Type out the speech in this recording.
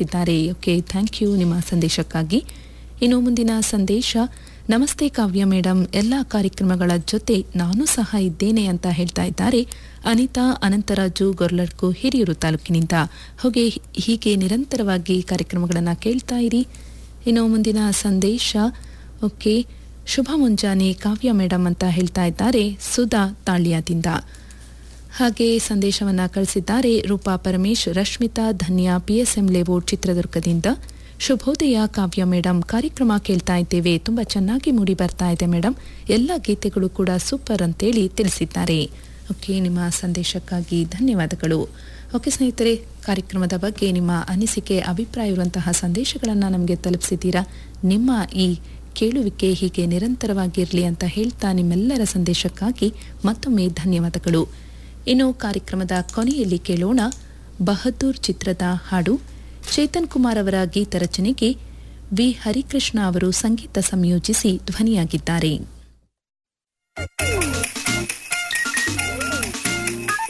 ತಿಳಿಸಿದ್ದಾರೆ okay thank you ನಿಮ್ಮ ಸಂದೇಶಕ್ಕಾಗಿ ಇನ್ನು ಮುಂದಿನ ಸಂದೇಶ ನಮಸ್ತೆ ಕಾವ್ಯ ಮೇಡಮ್ ಎಲ್ಲ ಕಾರ್ಯಕ್ರಮಗಳ ಜೊತೆ ನಾನು ಸಹ ಇದ್ದೇನೆ ಅಂತ ಹೇಳ್ತಾ ಇದ್ದಾರೆ ಅನಿತಾ ಅನಂತರಾಜು ಗೊರ್ಲಡ್ಕು ಹಿರಿಯೂರು ತಾಲೂಕಿನಿಂದ ಹಾಗೆ ಹೀಗೆ ನಿರಂತರವಾಗಿ ಕಾರ್ಯಕ್ರಮಗಳನ್ನು ಕೇಳ್ತಾ ಇರಿ ಇನ್ನು ಮುಂದಿನ ಸಂದೇಶ ಓಕೆ ಶುಭ ಮುಂಜಾನೆ ಕಾವ್ಯ ಮೇಡಮ್ ಅಂತ ಹೇಳ್ತಾ ಇದ್ದಾರೆ ಸುಧಾ ತಾಳ್ಯದಿಂದ ಹಾಗೆ ಸಂದೇಶವನ್ನ ಕಳಿಸಿದ್ದಾರೆ ರೂಪಾ ಪರಮೇಶ್ ರಶ್ಮಿತಾ ಧನ್ಯ ಪಿಎಸ್ಎಂ ಲೇಔಟ್ ಚಿತ್ರದುರ್ಗದಿಂದ ಶುಭೋದಯ ಕಾವ್ಯ ಮೇಡಮ್ ಕಾರ್ಯಕ್ರಮ ಕೇಳ್ತಾ ಇದ್ದೇವೆ ತುಂಬಾ ಚೆನ್ನಾಗಿ ಮೂಡಿ ಬರ್ತಾ ಇದೆ ಮೇಡಮ್ ಎಲ್ಲ ಗೀತೆಗಳು ಕೂಡ ಸೂಪರ್ ಅಂತೇಳಿ ತಿಳಿಸಿದ್ದಾರೆ ಓಕೆ ನಿಮ್ಮ ಸಂದೇಶಕ್ಕಾಗಿ ಧನ್ಯವಾದಗಳು ಓಕೆ ಸ್ನೇಹಿತರೆ ಕಾರ್ಯಕ್ರಮದ ಬಗ್ಗೆ ನಿಮ್ಮ ಅನಿಸಿಕೆ ಅಭಿಪ್ರಾಯ ಇರುವಂತಹ ಸಂದೇಶಗಳನ್ನು ನಮಗೆ ತಲುಪಿಸಿದ್ದೀರಾ ನಿಮ್ಮ ಈ ಕೇಳುವಿಕೆ ಹೀಗೆ ನಿರಂತರವಾಗಿರಲಿ ಅಂತ ಹೇಳ್ತಾ ನಿಮ್ಮೆಲ್ಲರ ಸಂದೇಶಕ್ಕಾಗಿ ಮತ್ತೊಮ್ಮೆ ಧನ್ಯವಾದಗಳು ಇನ್ನು ಕಾರ್ಯಕ್ರಮದ ಕೊನೆಯಲ್ಲಿ ಕೇಳೋಣ ಬಹದ್ದೂರ್ ಚಿತ್ರದ ಹಾಡು ಚೇತನ್ ಕುಮಾರ್ ಅವರ ಗೀತ ರಚನೆಗೆ ವಿ ಹರಿಕೃಷ್ಣ ಅವರು ಸಂಗೀತ ಸಂಯೋಜಿಸಿ ಧ್ವನಿಯಾಗಿದ್ದಾರೆ